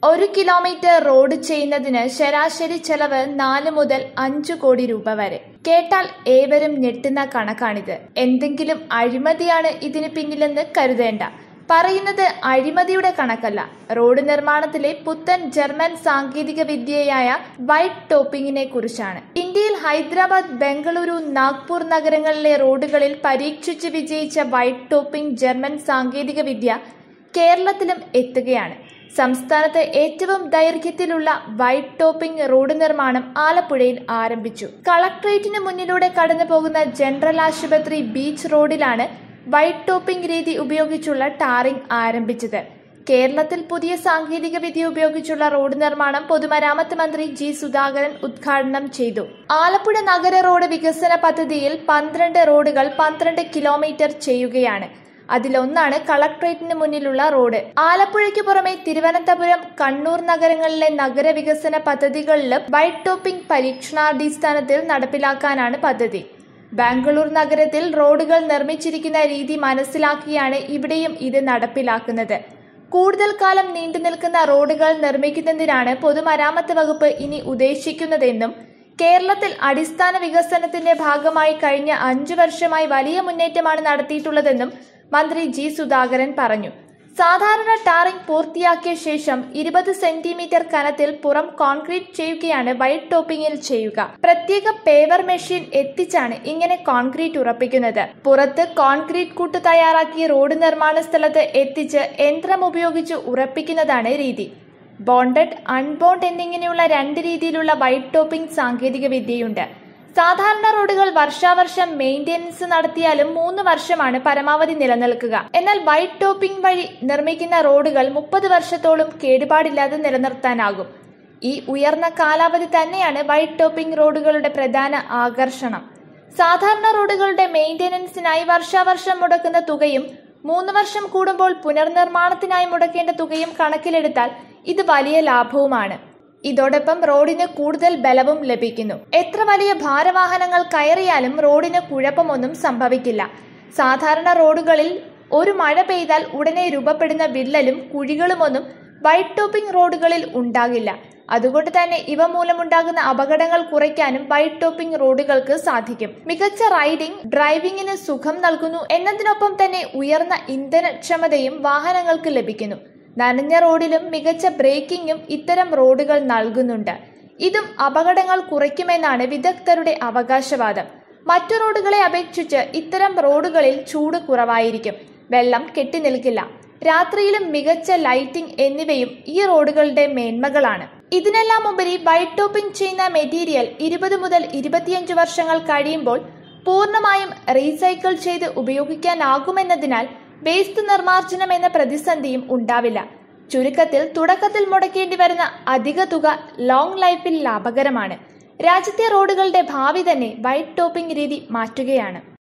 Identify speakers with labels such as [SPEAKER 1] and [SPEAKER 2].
[SPEAKER 1] ഒരു kilometre road ചെയ്യുന്നതിന് ശരാശരി ചെലവ് നാല് മുതൽ അഞ്ചു കോടി രൂപ വരെ കേട്ടാൽ ഏവരും ഞെട്ടുന്ന കണക്കാണിത് എന്തെങ്കിലും അഴിമതിയാണ് ഇതിന് പിന്നിലെന്ന് കരുതേണ്ട പറയുന്നത് അഴിമതിയുടെ കണക്കല്ല റോഡ് നിർമ്മാണത്തിലെ പുത്തൻ ജർമ്മൻ സാങ്കേതിക വിദ്യയായ വൈറ്റ് ടോപ്പിംഗിനെ കുറിച്ചാണ് ഇന്ത്യയിൽ ഹൈദരാബാദ് ബംഗളൂരു നാഗ്പൂർ നഗരങ്ങളിലെ റോഡുകളിൽ പരീക്ഷിച്ച് വിജയിച്ച വൈറ്റ് ടോപ്പിംഗ് ജർമ്മൻ സാങ്കേതിക വിദ്യ കേരളത്തിലും എത്തുകയാണ് സംസ്ഥാനത്ത് ഏറ്റവും ദൈർഘ്യത്തിലുള്ള വൈറ്റ് ടോപ്പിംഗ് റോഡ് നിർമ്മാണം ആലപ്പുഴയിൽ ആരംഭിച്ചു കളക്ട്രേറ്റിന് മുന്നിലൂടെ കടന്നു പോകുന്ന ജനറൽ ആശുപത്രി ബീച്ച് റോഡിലാണ് വൈറ്റ് ടോപ്പിംഗ് രീതി ഉപയോഗിച്ചുള്ള ടാറിംഗ് ആരംഭിച്ചത് കേരളത്തിൽ പുതിയ സാങ്കേതിക വിദ്യ ഉപയോഗിച്ചുള്ള റോഡ് നിർമ്മാണം പൊതുമരാമത്ത് മന്ത്രി ജി സുധാകരൻ ഉദ്ഘാടനം ചെയ്തു ആലപ്പുഴ നഗര റോഡ് വികസന പദ്ധതിയിൽ പന്ത്രണ്ട് റോഡുകൾ പന്ത്രണ്ട് കിലോമീറ്റർ ചെയ്യുകയാണ് അതിലൊന്നാണ് കളക്ട്രേറ്റിന് മുന്നിലുള്ള റോഡ് ആലപ്പുഴയ്ക്ക് പുറമെ തിരുവനന്തപുരം കണ്ണൂർ നഗരങ്ങളിലെ നഗരവികസന പദ്ധതികളിലും വൈറ്റ് ടോപ്പിംഗ് പരീക്ഷണാടിസ്ഥാനത്തിൽ നടപ്പിലാക്കാനാണ് പദ്ധതി ബാംഗ്ലൂർ നഗരത്തിൽ റോഡുകൾ നിർമ്മിച്ചിരിക്കുന്ന രീതി മനസ്സിലാക്കിയാണ് ഇവിടെയും ഇത് നടപ്പിലാക്കുന്നത് കൂടുതൽ കാലം നീണ്ടു നിൽക്കുന്ന റോഡുകൾ നിർമ്മിക്കുന്നതിനാണ് പൊതുമരാമത്ത് വകുപ്പ് ഇനി ഉദ്ദേശിക്കുന്നതെന്നും കേരളത്തിൽ അടിസ്ഥാന വികസനത്തിന്റെ ഭാഗമായി കഴിഞ്ഞ അഞ്ചു വർഷമായി വലിയ മുന്നേറ്റമാണ് നടത്തിയിട്ടുള്ളതെന്നും മന്ത്രി ജി സുധാകരൻ പറഞ്ഞു സാധാരണ ടാറിംഗ് പൂർത്തിയാക്കിയ ശേഷം ഇരുപത് സെന്റിമീറ്റർ കനത്തിൽ പുറം കോൺക്രീറ്റ് ചെയ്യുകയാണ് വൈറ്റ് ടോപ്പിംഗിൽ ചെയ്യുക പ്രത്യേക പേവർ മെഷീൻ എത്തിച്ചാണ് ഇങ്ങനെ കോൺക്രീറ്റ് ഉറപ്പിക്കുന്നത് പുറത്ത് കോൺക്രീറ്റ് കൂട്ട് തയ്യാറാക്കി റോഡ് നിർമ്മാണ സ്ഥലത്ത് എത്തിച്ച് യന്ത്രം ഉപയോഗിച്ച് ഉറപ്പിക്കുന്നതാണ് രീതി ബോണ്ടഡ് അൺബോണ്ട് എന്നിങ്ങനെയുള്ള രണ്ട് രീതിയിലുള്ള വൈറ്റ് ടോപ്പിംഗ് സാങ്കേതിക വിദ്യയുണ്ട് സാധാരണ റോഡുകൾ വർഷാവർഷം മെയിന്റനൻസ് നടത്തിയാലും മൂന്ന് വർഷമാണ് പരമാവധി നിലനിൽക്കുക എന്നാൽ വൈറ്റ് ടോപ്പിംഗ് വഴി നിർമ്മിക്കുന്ന റോഡുകൾ മുപ്പത് വർഷത്തോളം കേടുപാടില്ലാതെ നിലനിർത്താനാകും ഈ ഉയർന്ന കാലാവധി തന്നെയാണ് വൈറ്റ് ടോപ്പിംഗ് റോഡുകളുടെ പ്രധാന ആകർഷണം സാധാരണ റോഡുകളുടെ മെയിന്റനൻസിനായി വർഷാവർഷം മുടക്കുന്ന തുകയും മൂന്ന് വർഷം കൂടുമ്പോൾ പുനർനിർമ്മാണത്തിനായി മുടക്കേണ്ട തുകയും കണക്കിലെടുത്താൽ ഇത് വലിയ ലാഭവുമാണ് ഇതോടൊപ്പം റോഡിന് കൂടുതൽ ബലവും ലഭിക്കുന്നു എത്ര വലിയ ഭാരവാഹനങ്ങൾ കയറിയാലും റോഡിന് കുഴപ്പമൊന്നും സംഭവിക്കില്ല സാധാരണ റോഡുകളിൽ ഒരു മഴ പെയ്താൽ ഉടനെ രൂപപ്പെടുന്ന വിള്ളലും കുഴികളുമൊന്നും വൈറ്റ് ടോപ്പിംഗ് റോഡുകളിൽ ഉണ്ടാകില്ല അതുകൊണ്ട് തന്നെ ഇവ മൂലമുണ്ടാകുന്ന അപകടങ്ങൾ കുറയ്ക്കാനും വൈറ്റ് ടോപ്പിംഗ് റോഡുകൾക്ക് സാധിക്കും മികച്ച റൈഡിംഗ് ഡ്രൈവിംഗിന് സുഖം നൽകുന്നു എന്നതിനൊപ്പം തന്നെ ഉയർന്ന ഇന്ധനക്ഷമതയും വാഹനങ്ങൾക്ക് ലഭിക്കുന്നു നനഞ്ഞ റോഡിലും മികച്ച ബ്രേക്കിംഗും ഇത്തരം റോഡുകൾ നൽകുന്നുണ്ട് ഇതും അപകടങ്ങൾ കുറയ്ക്കുമെന്നാണ് വിദഗ്ധരുടെ അവകാശവാദം മറ്റു റോഡുകളെ അപേക്ഷിച്ച് ഇത്തരം റോഡുകളിൽ ചൂട് കുറവായിരിക്കും വെള്ളം കെട്ടിനിൽക്കില്ല രാത്രിയിലും മികച്ച ലൈറ്റിംഗ് എന്നിവയും ഈ റോഡുകളുടെ മേന്മകളാണ് ഇതിനെല്ലാം ഉപരി വൈറ്റ് ടോപ്പിംഗ് ചെയ്യുന്ന മെറ്റീരിയൽ ഇരുപത് മുതൽ ഇരുപത്തിയഞ്ച് വർഷങ്ങൾ കഴിയുമ്പോൾ പൂർണ്ണമായും റീസൈക്കിൾ ചെയ്ത് ഉപയോഗിക്കാനാകുമെന്നതിനാൽ വേസ്റ്റ് നിർമ്മാർജ്ജനം എന്ന പ്രതിസന്ധിയും ഉണ്ടാവില്ല ചുരുക്കത്തിൽ തുടക്കത്തിൽ മുടക്കേണ്ടി വരുന്ന അധിക തുക ലോങ് ലൈഫിൽ ലാഭകരമാണ് രാജ്യത്തെ റോഡുകളുടെ ഭാവി തന്നെ വൈറ്റ് ടോപ്പിംഗ് രീതി മാറ്റുകയാണ്